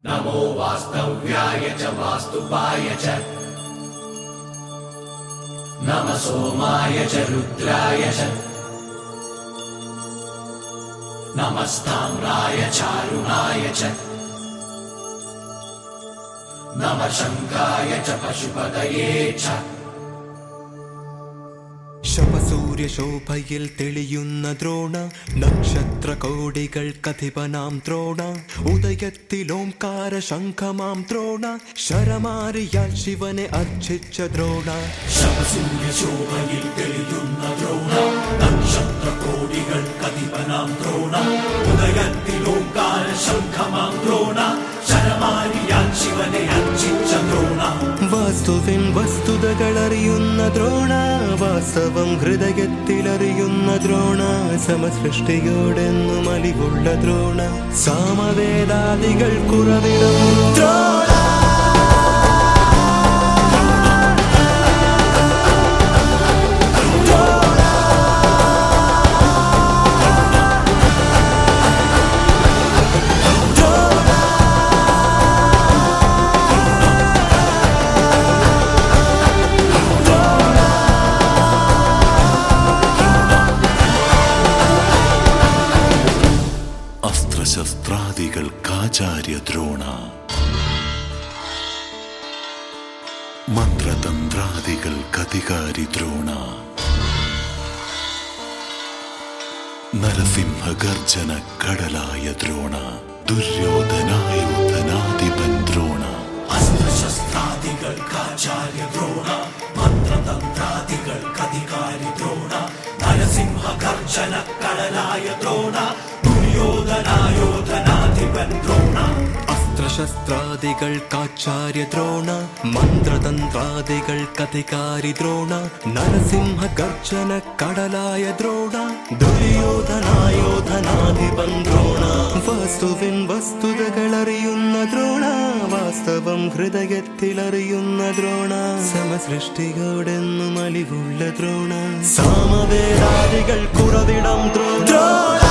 नमो वास्तव्याय च वास्तुपाय च नम सोमाय च रुद्राय च नमस्ताम्राय चारुणाय च नम शङ्काय च पशुपतये च ശപസൂര്യശോഭയിൽ തെളിയുന്ന ദ്രോണ നക്ഷത്ര കോടികൾ കഥിപനാം ദ്രോണ ഉദയത്തിലോംകാര ശംഖമാം ദ്രോണ ശരമാരിയാൽ ശിവനെ അർച്ചിച്ച ദ്രോണ ശവസൂര്യശോഭയിൽ തെളിയുന്ന ദ്രോണ നക്ഷത്ര കോടികൾ കതിപനാം ദ്രോണ ഉദയത്തിലോങ്കാര ശംഖമാം ദ്രോണ ശരമാരിയാൽ ശിവനെ അർച്ചിച്ച ദ്രോണ വാസ്തുവിൻ വസ്തുതകൾ അറിയുന്ന ദ്രോണ വാസ്തവം ഹൃദയത്തിലറിയുന്ന ദ്രോണ സമസൃഷ്ടിയോടെന്നും അലിവുള്ള ദ്രോണ സാമവേദാദികൾ കുറവിടും ദ്രോണ അസ്ത്രശസ്ത്രാദികൾക്കാചാര്യ ദ്രോണ മന്ത്രതന്ത്രാദികൾക്കധികാരി ദ്രോണ നരസിംഹഗർജന കടലായ ദ്രോണ ദുര്യോധനായോധനാധിപൻ ദ്രോണ അസ്ത്രശസ്ത്രാദികൾക്കാചാര്യ ദ്രോണ മന്ത്രതന്ത്രാദികൾക്കധികാരി ദ്രോണ നരസിംഹ ഗർജന കടലായ ദ്രോണ ദുര്യോധനായോധനാധിപൻ ദ്രോണ അസ്ത്രശസ്ത്രാദികൾക്കാചാര്യ ദ്രോണ മന്ത്രതന്ത്രാദികൾക്കധികാരി ദ്രോണ നരസിംഹ ഗർജന കടലായ ദ്രോണ ദുര്യോധനായോധനാധിപൻ ദ്രോണ വസ്തുവിൻ വസ്തുതകൾ അറിയുന്ന ദ്രോണ വാസ്തവം ഹൃദയത്തിലറിയുന്ന ദ്രോണ സമസൃഷ്ടിയോടെന്നും അലിവുള്ള ദ്രോണ സാമവേദാദികൾ കുറവിടം ദ്രോണ